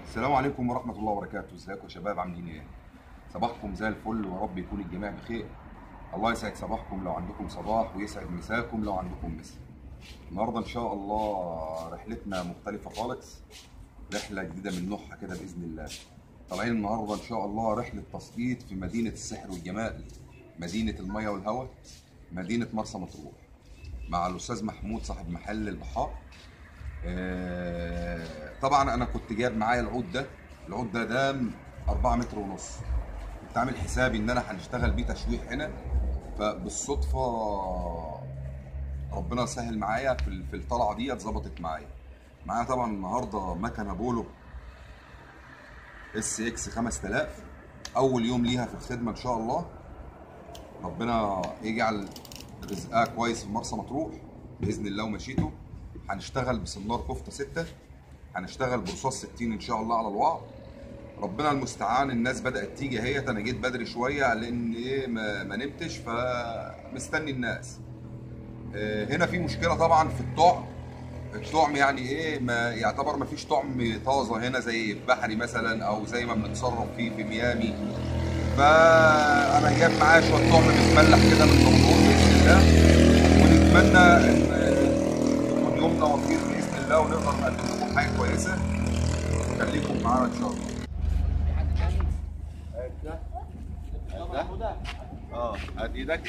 السلام عليكم ورحمة الله وبركاته، ازيكم يا شباب عاملين ايه؟ صباحكم زي الفل ويا رب يكون الجميع بخير. الله يسعد صباحكم لو عندكم صباح ويسعد مساكم لو عندكم مسا. النهارده ان شاء الله رحلتنا مختلفة خالص. رحلة جديدة من نوعها كده بإذن الله. طالعين النهارده ان شاء الله رحلة تصطيد في مدينة السحر والجمال. مدينة المية والهواء. مدينة مرسى مطروح. مع الأستاذ محمود صاحب محل البحار. آه، طبعا انا كنت جايب معايا العود ده العود ده ده 4 متر ونص كنت عامل حسابي ان انا هنشتغل بيه تشويح هنا فبالصدفه ربنا سهل معايا في ال- في الطلعه دي اتظبطت معايا معايا طبعا النهارده مكنه بولو اس اكس 5000 اول يوم ليها في الخدمه ان شاء الله ربنا يجعل رزقها كويس في مرسى مطروح باذن الله ومشيته هنشتغل بسنار كفته 6 هنشتغل برصاص 60 ان شاء الله على الوعر ربنا المستعان الناس بدات تيجي اهيت انا جيت بدري شويه لان ايه ما, ما نمتش فمستني الناس آه، هنا في مشكله طبعا في الطعم الطعم يعني ايه ما يعتبر ما فيش طعم طازه هنا زي بحري مثلا او زي ما بنتصرف فيه في ميامي فانا جايب معايا شويه طعم متملح كده من الغنور باذن الله ونتمنى ان يكون يومنا وفير باذن الله ونقدر نقدم لكم حاجه كويسه خليكم معانا ان شاء الله اه هات ايدك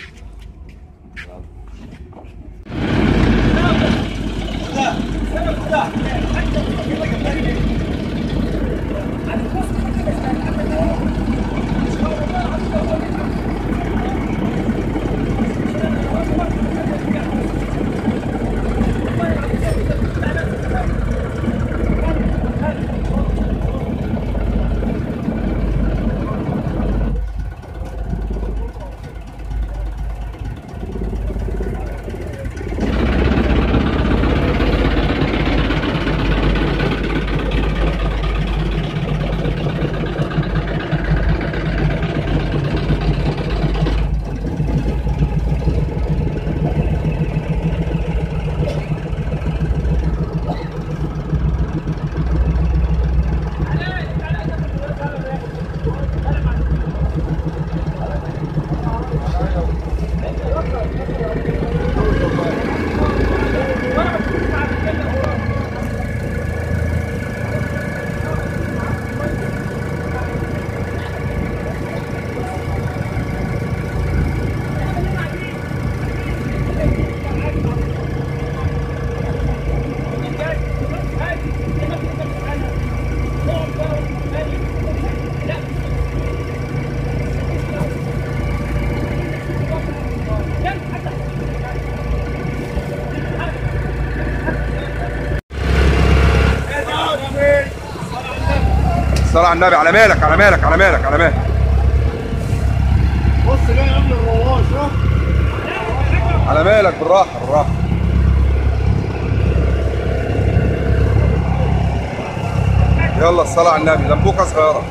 الصلاة على النبي على مالك على مالك على مالك على مالك بص بقى يا ابن الرواش شوف على مالك بالراحة بالراحة يلا الصلاة على النبي لمبوكة صغيرة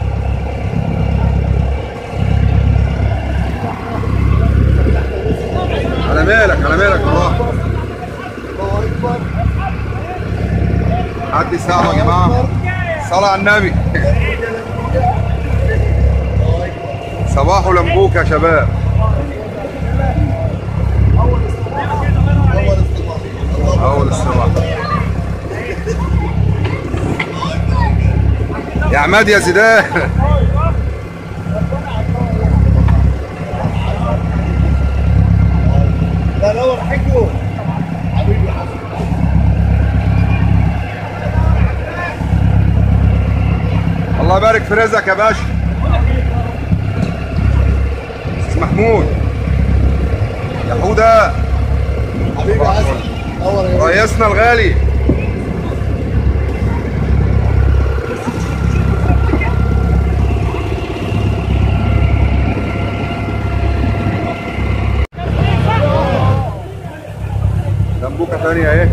على مالك على مالك بالراحة الله اكبر عدي ساعة يا جماعة صلاة على النبي صباح لمبوك يا شباب اول استضافه أول الصباح يا عماد يا زيدان لا نور حكو حبيبي حسن الله يبارك في رزقك يا باشا استاذ محمود يا حوده حبيبي حسن نور يا باشا. رئيسنا الغالي دمبوكة تانية اهي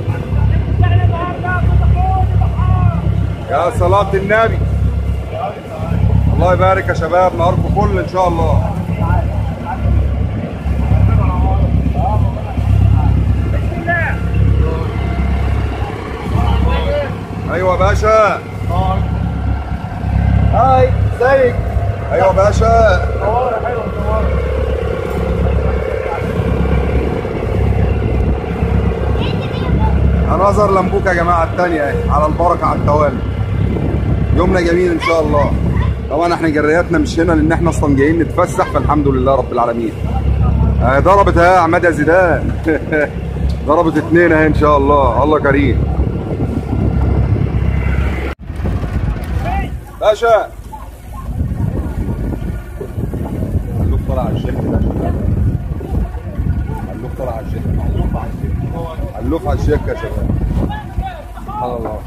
يا صلاة النبي الله يبارك يا شباب نهاركم فل ان شاء الله ايوه يا باشا الله هاي ازيك ايوه باشا صورة حلوة صورة هنظر لمبوك يا جماعه الثانيه اهي على البركه على التوالي يومنا جميل ان شاء الله طبعا احنا جرياتنا مش هنا لان احنا اصلا جايين نتفسح فالحمد لله رب العالمين آه ضربت اهي يا عماد يا زيدان ضربت اتنين اهي ان شاء الله الله كريم باشا خلوك طالع على الشيخ كده يا شباب خلوك طالع على الشيخ خلوك على الشيخ يا شباب سبحان الله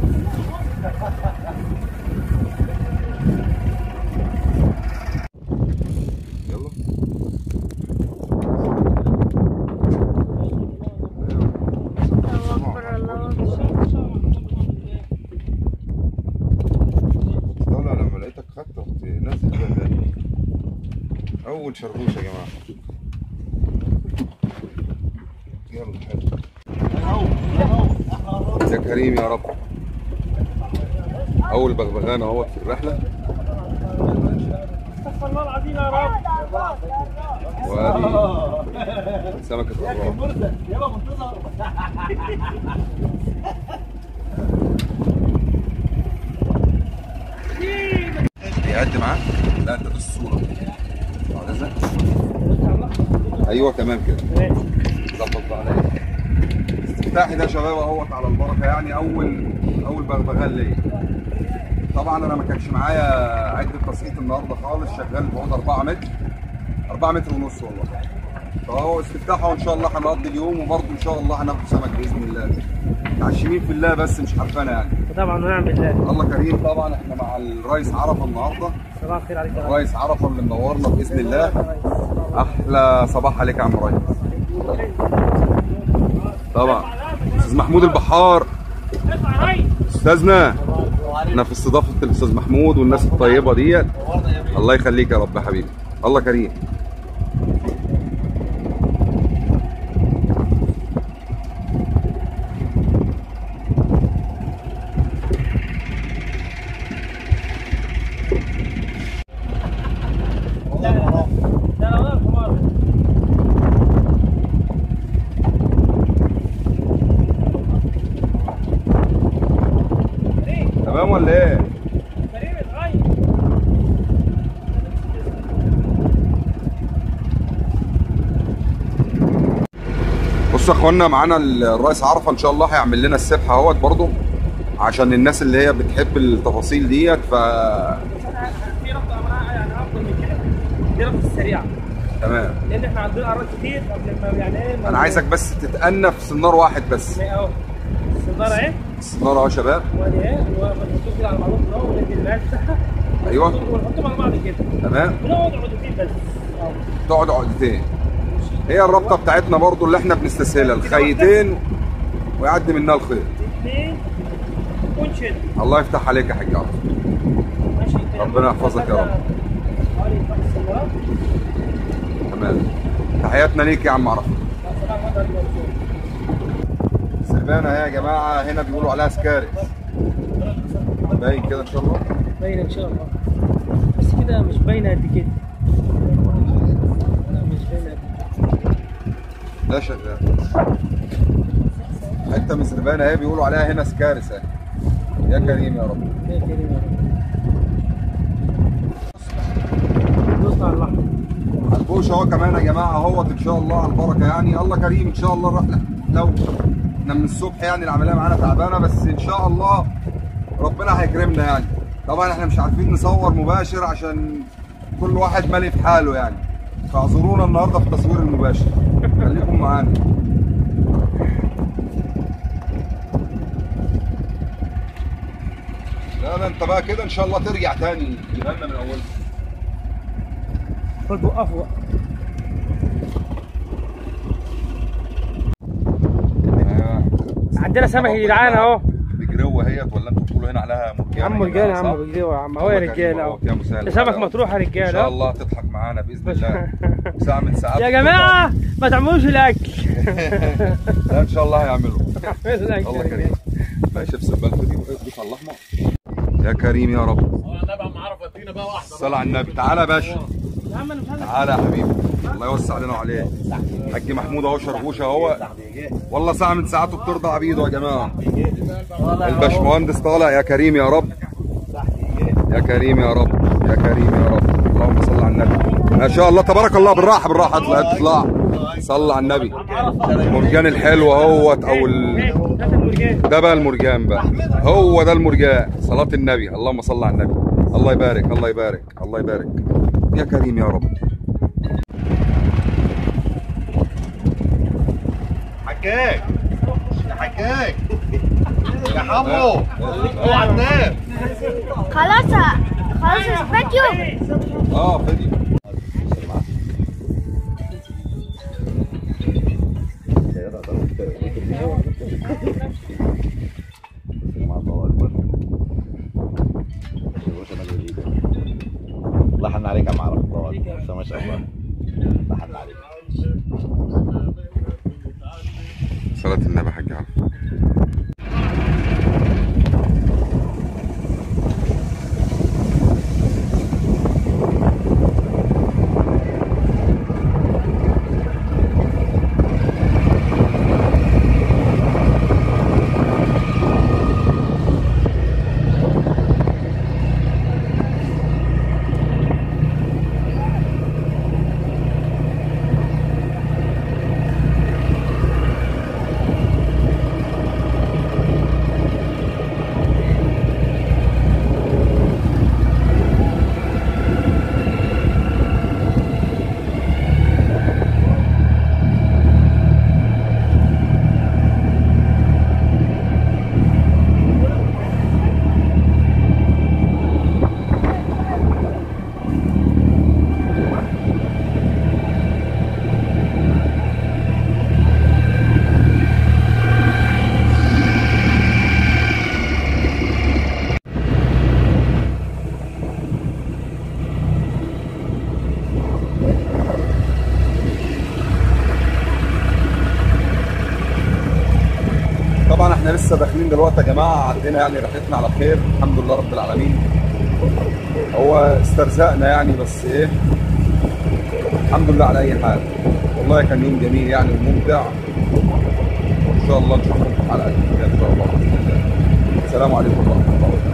يلا طالع لما لقيتك خدت رحت نازل كده تاني اول شربوش يا جماعه يلا حلو يا كريم يا رب اول بغبغان اهوت في الرحله استغفر الله العظيم يا رب وادي سمكه الله مرزق يلا منتظر بيعد معاك لا انت بس الصوره بعد اذنك ايوه تمام كده ظبط بقى عليا استفتاحي ده يا شباب اهوت على البركه يعني اول اول بغبغان ليا طبعا انا ما كانش معايا عده تسقيط النهارده خالص شغال بعود 4 متر 4 متر ونص والله فهو استفتاحه وان شاء الله هنقضي اليوم وبرضه ان شاء الله هناخد سمك باذن الله متعشمين في الله بس مش حرفانه يعني طبعا ونعم بالله الله كريم طبعا احنا مع الرئيس عرفه النهارده صباح الخير عليك يا رب. الرئيس عرفه اللي منورنا باذن الله احلى صباح عليك يا عم ريس طبعا استاذ محمود البحار استاذنا احنا في استضافه الاستاذ محمود والناس الطيبه ديت الله يخليك يا رب يا حبيبي الله كريم لا لا لا لا حمار تمام ولا ايه كريم اتغير بصوا يا اخوانا معانا الرئيس عرفه ان شاء الله هيعمل لنا السبحه اهوت برضه عشان الناس اللي هي بتحب التفاصيل ديت ف في ربطه معاها يعني افضل من كده دي ربطه السريعه تمام لان احنا عندنا اعراض كتير قبل ما يعني ايه ما- انا عايزك بس تتأنى في سنار واحد بس ما- اهو الصداره اهي السنار اهو يا شباب وادي اهي ونحطهم كده على بعضهم اهو وندي المقاس بتاعها ايوه ونحطهم على بعض كده تمام ونقعد عدتين بس اهو تقعد عقدتين هي الرابطه بتاعتنا برضو اللي احنا بنستسهلها الخيتين ويعدي منها الخيط اثنين ونشد الله يفتح عليك يا حاج عرفه ماشي ربنا يحفظك يا رب. حوالي خمس سنوات تمام تحياتنا ليك يا عم عرفه صباح الخير عليكم. سربانه اهي يا جماعه هنا بيقولوا عليها سكارس باين كده ان شاء الله باينه ان شاء الله بس كده مش باينه قد كده لا مش باينه قد كده ده شغال حته من سربانه اهي بيقولوا عليها هنا سكارس اهي يا كريم يا رب يا كريم يا رب دوسنا على الاحمر البوش اهو كمان يا جماعه اهوت ان شاء الله على البركه يعني الله كريم ان شاء الله الرحله لو احنا من الصبح يعني العمليه معانا تعبانه بس ان شاء الله ربنا هيكرمنا يعني طبعا احنا مش عارفين نصور مباشر عشان كل واحد مالي في حاله يعني فاعذرونا النهارده في التصوير المباشر خليكم معانا لا لا انت بقى كده ان شاء الله ترجع تاني يبقى من اولها خد وقفوا بقى. عندنا سمك يا جدعان اهو بجروه هيت ولا انتوا بتقولوا هنا عليها مرجانه يا عم رجاله يا عم رجاله يا عم اهو يا الله كريم رجاله اهو اهوت يا مسهل ده سمك الحال. مطروح يا ان رجاله شاء أهو. الله تضحك معانا باذن الله ساعه من ساعات يا جماعه ما تعملوش الاكل لا ان شاء الله هيعملوا اعملوا الأكل الله يا كريم رجالة. ماشي في البلد دي وقف على الاحمر يا كريم يا رب انا بقى معرف ادينا بقى واحده صل على النبي تعالى يا باشا يا عم انا مش عايز تعالى يا حبيبي الله يوسع علينا وعليك حاج محمود اهو شربوش اهو والله ساعه من ساعاته بترضى عبيده يا جماعه الباشمهندس طالع يا كريم يا رب يا كريم يا رب يا كريم يا رب اللهم صل على النبي ما شاء الله تبارك الله بالراحه بالراحه اطلع اطلع صل على النبي المرجان الحلو اهوت او ال... ده المرجان ده بقى المرجان بقى هو ده المرجان صلاة النبي اللهم صل على النبي الله يبارك الله يبارك الله يبارك يا كريم يا رب حجاج يا حجاج يا حمو اوعى تنام خلاص خلاص الفيديو اه فيديو الله يحن عليك يا معرفة الله ما شاء الله الله يحن عليك صلاة النبي حاج عرف طبعا احنا لسه داخلين دلوقتي يا جماعه عدينا يعني رحلتنا على خير الحمد لله رب العالمين هو استرزقنا يعني بس ايه الحمد لله على اي حال والله كان يوم جميل يعني وممتع وان شاء الله نشوفكم في حلقه جديده ان شاء الله باذن الله السلام عليكم ورحمه الله